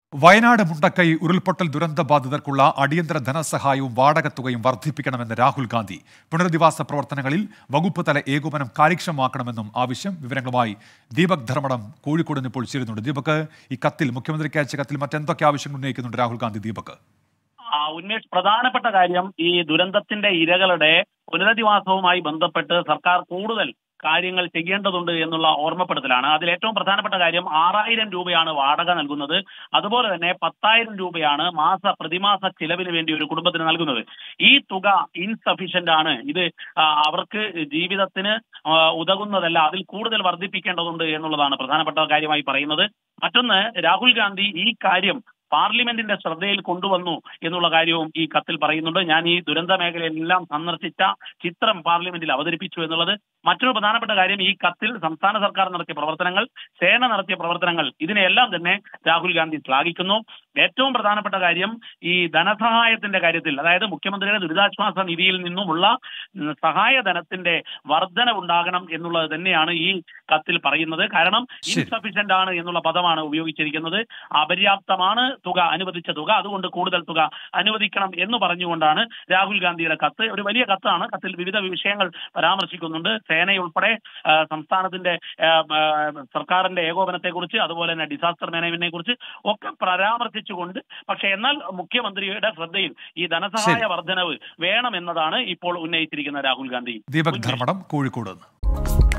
വയനാട് മുണ്ടക്കൈ ഉരുൾപൊട്ടൽ ദുരന്ത ബാധിതർക്കുള്ള അടിയന്തര ധനസഹായവും വാടകത്തുകയും വർദ്ധിപ്പിക്കണമെന്ന് രാഹുൽ ഗാന്ധി പുനരധിവാസ പ്രവർത്തനങ്ങളിൽ വകുപ്പ് തല ഏകോപനം കാര്യക്ഷമമാക്കണമെന്നും ആവശ്യം വിവരങ്ങളുമായി ദീപക് ധർമ്മടം കോഴിക്കോട് നിന്ന് ഇപ്പോൾ ചേരുന്നുണ്ട് ദീപക് ഈ കത്തിൽ മുഖ്യമന്ത്രിക്ക് അയച്ച കത്തിൽ മറ്റെന്തൊക്കെ ആവശ്യങ്ങൾ ഉന്നയിക്കുന്നുണ്ട് രാഹുൽ ഗാന്ധി ദീപക് ആ, ഉന്മേഷ് പ്രധാനപ്പെട്ട കാര്യം ഈ ദുരന്തത്തിന്റെ ഇരകളുടെ പുനരധിവാസവുമായി ബന്ധപ്പെട്ട് സർക്കാർ കൂടുതൽ കാര്യങ്ങൾ ചെയ്യേണ്ടതുണ്ട് എന്നുള്ള ഓർമ്മപ്പെടുത്തലാണ് അതിൽ ഏറ്റവും പ്രധാനപ്പെട്ട കാര്യം ആറായിരം രൂപയാണ് വാടക നൽകുന്നത് അതുപോലെ തന്നെ പത്തായിരം രൂപയാണ് മാസ പ്രതിമാസ ചിലവിന് വേണ്ടി ഒരു കുടുംബത്തിന് നൽകുന്നത് ഈ തുക ഇൻസഫീഷ്യന്റ് ആണ് ഇത് ആ, അവർക്ക് ജീവിതത്തിന് ആ, ഉതകുന്നതല്ല അതിൽ കൂടുതൽ വർദ്ധിപ്പിക്കേണ്ടതുണ്ട് എന്നുള്ളതാണ് പ്രധാനപ്പെട്ട കാര്യമായി പറയുന്നത് മറ്റൊന്ന് രാഹുൽ ഗാന്ധി ഈ കാര്യം പാർലമെന്റിന്റെ ശ്രദ്ധയിൽ കൊണ്ടുവന്നു എന്നുള്ള കാര്യവും ഈ കത്തിൽ പറയുന്നുണ്ട് ഞാൻ ഈ ദുരന്ത മേഖലയിലെല്ലാം സന്ദർശിച്ച ചിത്രം പാർലമെന്റിൽ അവതരിപ്പിച്ചു എന്നുള്ളത് മറ്റൊരു പ്രധാനപ്പെട്ട കാര്യം ഈ കത്തിൽ സംസ്ഥാന സർക്കാർ നടത്തിയ പ്രവർത്തനങ്ങൾ സേന നടത്തിയ പ്രവർത്തനങ്ങൾ ഇതിനെല്ലാം തന്നെ രാഹുൽ ഗാന്ധി ശ്ലാഘിക്കുന്നു ഏറ്റവും പ്രധാനപ്പെട്ട കാര്യം ഈ ധനസഹായത്തിന്റെ കാര്യത്തിൽ അതായത് മുഖ്യമന്ത്രിയുടെ ദുരിതാശ്വാസ നിധിയിൽ നിന്നുമുള്ള ഉം, സഹായ ധനത്തിന്റെ വർധന ഉണ്ടാകണം എന്നുള്ളത് തന്നെയാണ് ഈ കത്തിൽ പറയുന്നത് കാരണം ശരി. ഇൻസഫിഷ്യന്റ് ആണ് എന്നുള്ള പദമാണ് ഉപയോഗിച്ചിരിക്കുന്നത് അപര്യാപ്തമാണ് തുക അനുവദിച്ച തുക അതുകൊണ്ട് കൂടുതൽ തുക അനുവദിക്കണം എന്ന് പറഞ്ഞുകൊണ്ടാണ് രാഹുൽ ഗാന്ധിയുടെ കത്ത് ഒരു വലിയ കത്താണ് കത്തിൽ വിവിധ വിഷയങ്ങൾ പരാമർശിക്കുന്നുണ്ട് സേനയുൾപ്പെടെ ആ, സംസ്ഥാനത്തിന്റെ ആ, ആ, സർക്കാരിന്റെ ഏകോപനത്തെ കുറിച്ച് അതുപോലെ തന്നെ ഡിസാസ്റ്റർ മാനേജ്മെന്റിനെ കുറിച്ച് ഒക്കെ പരാമർശിച്ചുകൊണ്ട് പക്ഷെ എന്നാൽ മുഖ്യമന്ത്രിയുടെ ശ്രദ്ധയിൽ ഈ ധനസഹായ ശരി. വർധനവ് വേണമെന്നതാണ് ഇപ്പോൾ ഉന്നയിച്ചിരിക്കുന്ന രാഹുൽ ഗാന്ധി ദീപക് ധർമ്മടം കോഴിക്കോട് നിന്ന്